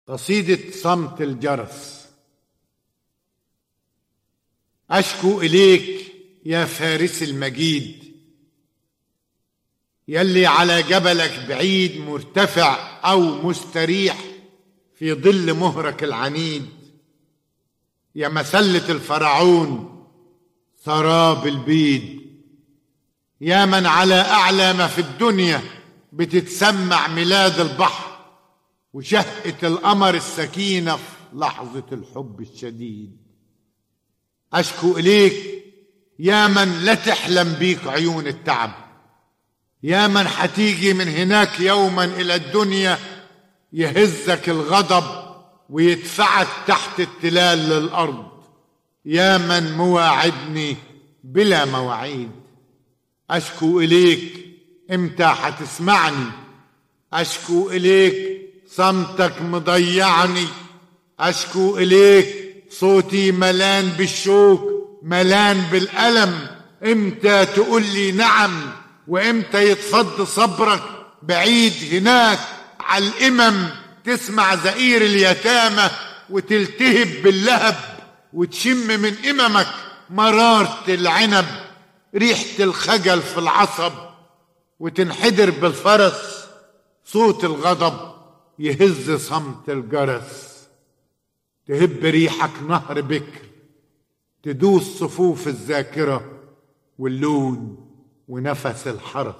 قصيدة صمت الجرس أشكو إليك يا فارس المجيد يلي على جبلك بعيد مرتفع أو مستريح في ظل مهرك العنيد يا مسلة الفرعون سراب البيد يا من على أعلى ما في الدنيا بتتسمع ميلاد البحر وشهقة القمر السكينة في لحظة الحب الشديد أشكو إليك يا من لا تحلم بيك عيون التعب يا من حتيجي من هناك يوما إلى الدنيا يهزك الغضب ويدفعك تحت التلال للأرض يا من مواعدني بلا مواعيد أشكو إليك إمتى حتسمعني أشكو إليك صمتك مضيعني أشكو إليك صوتي ملان بالشوك ملان بالألم إمتى تقول لي نعم وإمتى يتفض صبرك بعيد هناك على الإمم تسمع زئير اليتامى وتلتهب باللهب وتشم من إممك مرارة العنب ريحة الخجل في العصب وتنحدر بالفرس صوت الغضب يهز صمت الجرس تهب ريحك نهر بكر تدوس صفوف الذاكرة واللون ونفس الحرس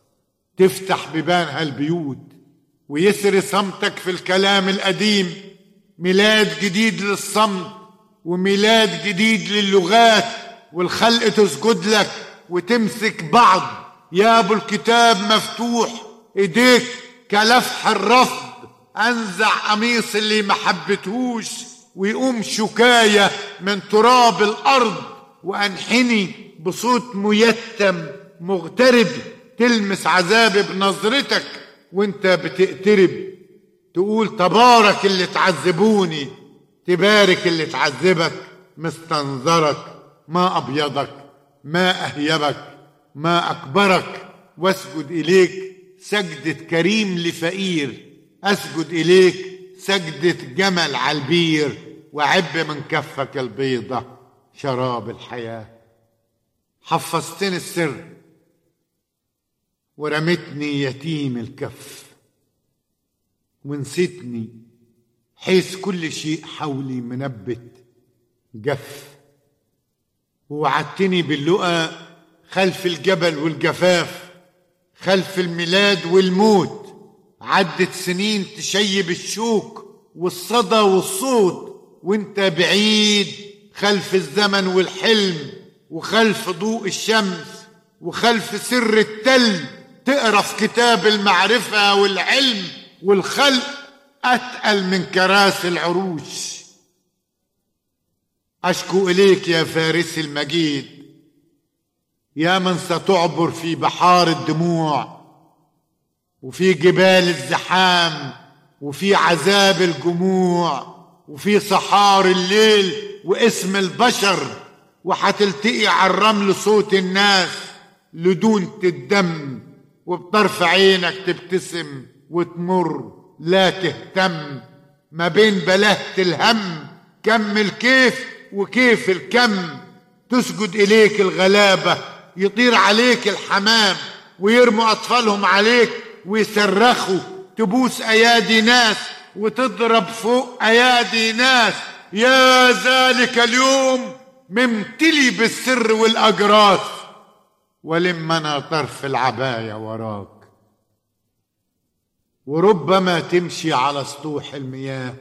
تفتح بيبانها البيوت ويسري صمتك في الكلام القديم ميلاد جديد للصمت وميلاد جديد للغات والخلق تسجد لك وتمسك بعض يا ابو الكتاب مفتوح ايديك كلفح الرفض انزع قميص اللي ما حبتهوش ويقوم شكاية من تراب الارض وانحني بصوت ميتم مغترب تلمس عذابي بنظرتك وانت بتقترب تقول تبارك اللي تعذبوني تبارك اللي تعذبك مستنظرك ما أبيضك ما أهيبك ما أكبرك واسجد إليك سجدة كريم لفقير أسجد إليك سجدة جمل على البير وعب من كفك البيضة شراب الحياة حفظتني السر ورمتني يتيم الكف ونسيتني حيث كل شيء حولي منبت جف ووعدتني باللقى خلف الجبل والجفاف خلف الميلاد والموت عدت سنين تشيب الشوك والصدى والصوت وانت بعيد خلف الزمن والحلم وخلف ضوء الشمس وخلف سر التل تقرا في كتاب المعرفة والعلم والخلق أتقل من كراسي العروش أشكو إليك يا فارس المجيد يا من ستعبر في بحار الدموع وفي جبال الزحام وفي عذاب الجموع وفي صحار الليل واسم البشر وحتلتقي على الرمل صوت الناس لدونة الدم وبطرف عينك تبتسم وتمر لا تهتم ما بين بلهة الهم كم الكيف وكيف الكم تسجد إليك الغلابة يطير عليك الحمام ويرموا أطفالهم عليك ويصرخوا تبوس أيادي ناس وتضرب فوق أيادي ناس يا ذلك اليوم ممتلي بالسر والأجراس ولمنا طرف العباية وراك وربما تمشي على سطوح المياه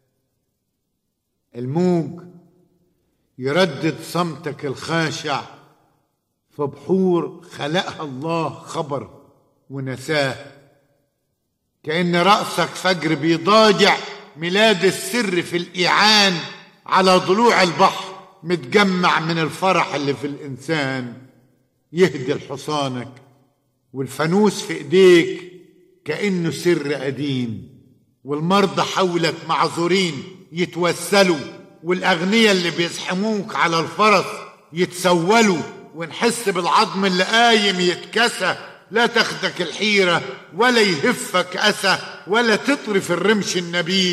الموج يردد صمتك الخاشع في بحور خلقها الله خبر ونساه كأن رأسك فجر بيضاجع ميلاد السر في الإيعان على ضلوع البحر متجمع من الفرح اللي في الإنسان يهدي لحصانك والفانوس في إيديك كأنه سر قديم والمرضى حولك معذورين يتوسلوا والأغنياء اللي بيزحموك على الفرس يتسولوا ونحس بالعظم اللي قايم يتكسى لا تاخدك الحيرة ولا يهفك أسى ولا تطرف الرمش النبيل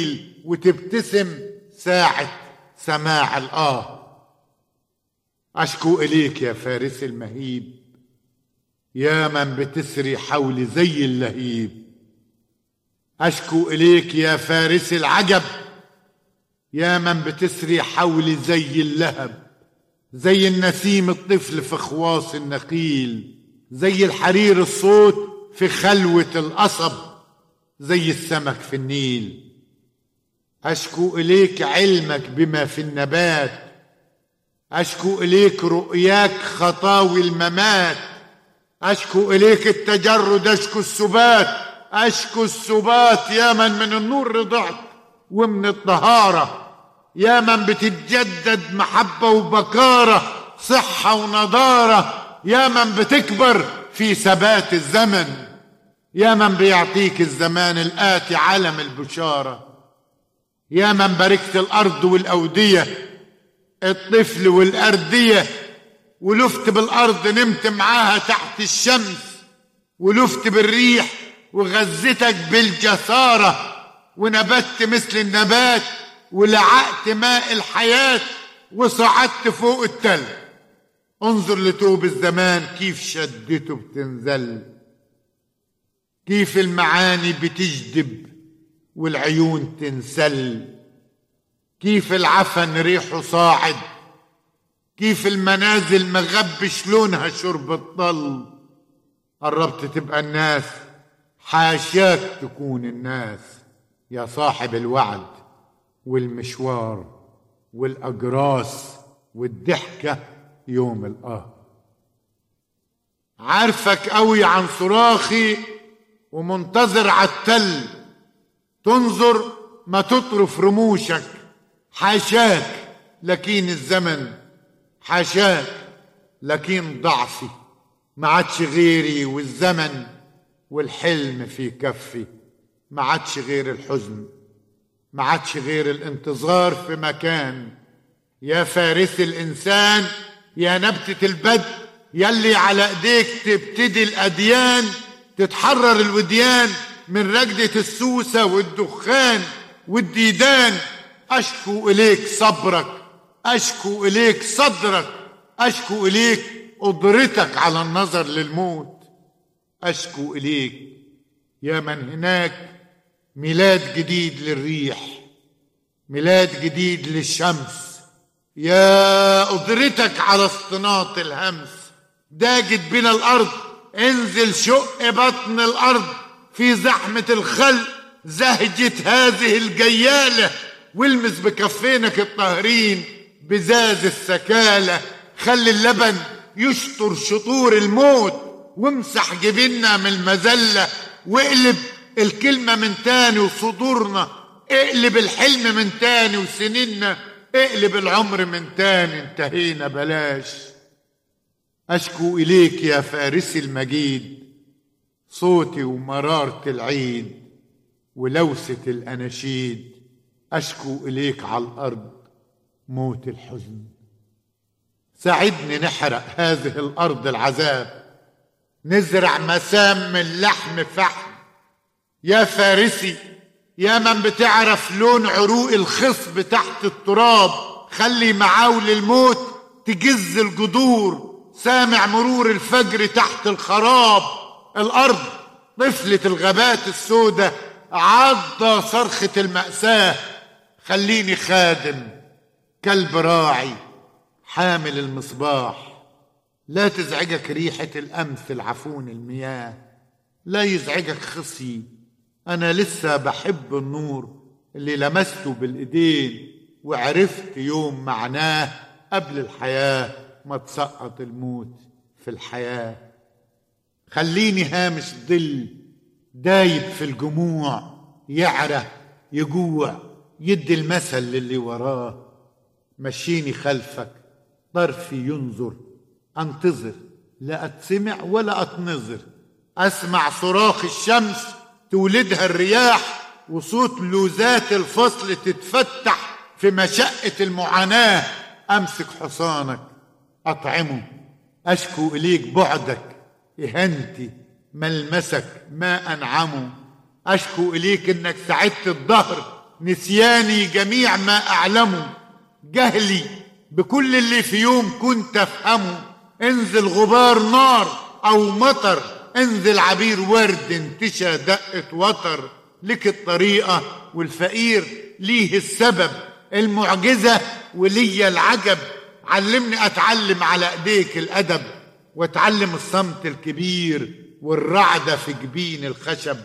وتبتسم ساعة سماع الآه أشكو إليك يا فارس المهيب يا من بتسري حولي زي اللهيب أشكو إليك يا فارس العجب يا من بتسري حولي زي اللهب زي النسيم الطفل في خواص النخيل زي الحرير الصوت في خلوة القصب زي السمك في النيل أشكو إليك علمك بما في النبات أشكو إليك رؤياك خطاوي الممات أشكو إليك التجرد أشكو السبات أشكو السبات يا من من النور رضعت ومن الطهارة يا من بتتجدد محبة وبكارة صحة ونضارة يا من بتكبر في ثبات الزمن يا من بيعطيك الزمان الآتي علم البشارة يا من باركت الأرض والأودية الطفل والأردية ولفت بالأرض نمت معاها تحت الشمس ولفت بالريح وغزتك بالجسارة ونبت مثل النبات ولعقت ماء الحياة وصعدت فوق التل انظر لتوب الزمان كيف شدته بتنزل كيف المعاني بتجدب والعيون تنسل كيف العفن ريحه صاعد كيف المنازل مغبش لونها شرب الطل قربت تبقى الناس حاشاك تكون الناس يا صاحب الوعد والمشوار والأجراس والضحكة يوم الآه عارفك قوي عن صراخي ومنتظر عالتل تنظر ما تطرف رموشك حاشاك لكن الزمن حاشاك لكن ضعفي ما عادش غيري والزمن والحلم في كفي ما عادش غير الحزن ما عادش غير الانتظار في مكان يا فارس الانسان يا نبتة البدء يلي على ايديك تبتدي الاديان تتحرر الوديان من رجدة السوسة والدخان والديدان أشكو إليك صبرك أشكو إليك صدرك أشكو إليك قدرتك على النظر للموت أشكو إليك يا من هناك ميلاد جديد للريح ميلاد جديد للشمس يا قدرتك على اصطناط الهمس داجت بنا الأرض انزل شق بطن الأرض في زحمة الخلق زهجة هذه الجيالة والمس بكفينك الطاهرين بزاز السكالة خلي اللبن يشطر شطور الموت وامسح جبيننا من المذلة واقلب الكلمة من تاني وصدورنا اقلب الحلم من تاني وسنيننا اقلب العمر من تاني انتهينا بلاش أشكو إليك يا فارسي المجيد صوتي ومرارة العيد ولوسة الأناشيد أشكو إليك على الأرض موت الحزن ساعدني نحرق هذه الأرض العذاب نزرع مسام من لحم فحم يا فارسي يا من بتعرف لون عروق الخصب تحت التراب خلي معاول الموت تجز الجذور سامع مرور الفجر تحت الخراب الأرض طفلة الغابات السودة عضة صرخة المأساة خليني خادم كلب راعي حامل المصباح لا تزعجك ريحة الأمس العفون المياه لا يزعجك خصي أنا لسه بحب النور اللي لمسته بالإيدين وعرفت يوم معناه قبل الحياة ما تسقط الموت في الحياة خليني هامش ظل دايب في الجموع يعرى يجوع يدي المثل للي وراه مشيني خلفك طرفي ينظر انتظر لا اتسمع ولا اتنظر اسمع صراخ الشمس تولدها الرياح وصوت لوزات الفصل تتفتح في مشقة المعاناة أمسك حصانك أطعمه أشكو إليك بعدك إهنتي ملمسك ما أنعمه أشكو إليك إنك سعدت الظهر نسياني جميع ما أعلمه جهلي بكل اللي في يوم كنت أفهمه انزل غبار نار أو مطر انزل عبير ورد انتشى دقة وتر لك الطريقة والفقير ليه السبب المعجزة وليا العجب علمني أتعلم على إيديك الأدب وأتعلم الصمت الكبير والرعدة في جبين الخشب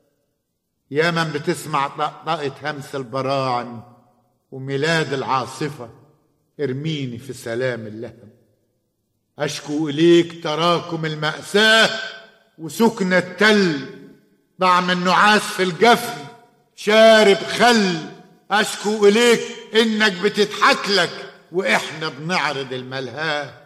يا من بتسمع طقطقة همس البراعم وميلاد العاصفة ارميني في سلام اللهب أشكو إليك تراكم المأساة وسكن التل طعم النعاس في الجفن شارب خل أشكو إليك إنك بتضحك لك وإحنا بنعرض الملهاه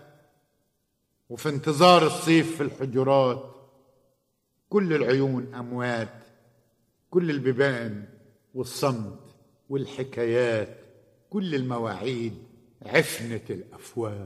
وفي انتظار الصيف في الحجرات كل العيون أموات كل البيبان والصمت والحكايات كل المواعيد عفنة الأفواه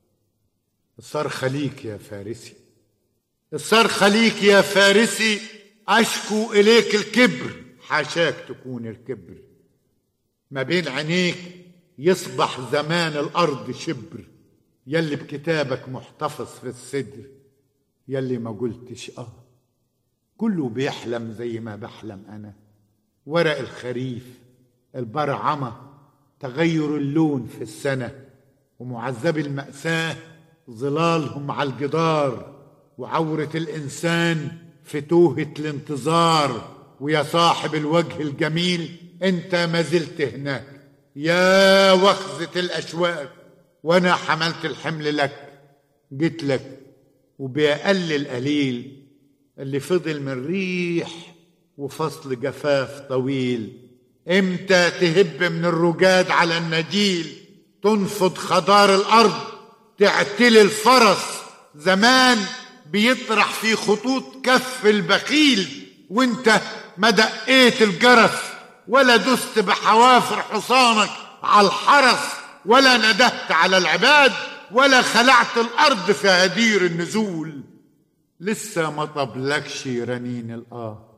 الصرخة ليك يا فارسي الصرخة ليك يا فارسي أشكو إليك الكبر حاشاك تكون الكبر ما بين عينيك يصبح زمان الأرض شبر يلي بكتابك محتفظ في الصدر يلي ما قلتش آه كله بيحلم زي ما بحلم أنا ورق الخريف البرعمة تغير اللون في السنة ومعذبي المأساة ظلالهم على الجدار وعورة الإنسان في توهة الانتظار ويا صاحب الوجه الجميل أنت ما زلت هناك يا وخزة الأشواك وأنا حملت الحمل لك جيت لك وبأقل القليل اللي فضل من ريح وفصل جفاف طويل امتى تهب من الرجاد على النجيل تنفض خضار الارض تعتلي الفرس زمان بيطرح في خطوط كف البخيل وانت ما دقيت الجرس ولا دست بحوافر حصانك على الحرس ولا ندهت على العباد ولا خلعت الارض في هدير النزول لسه ما طبلكش رنين الآه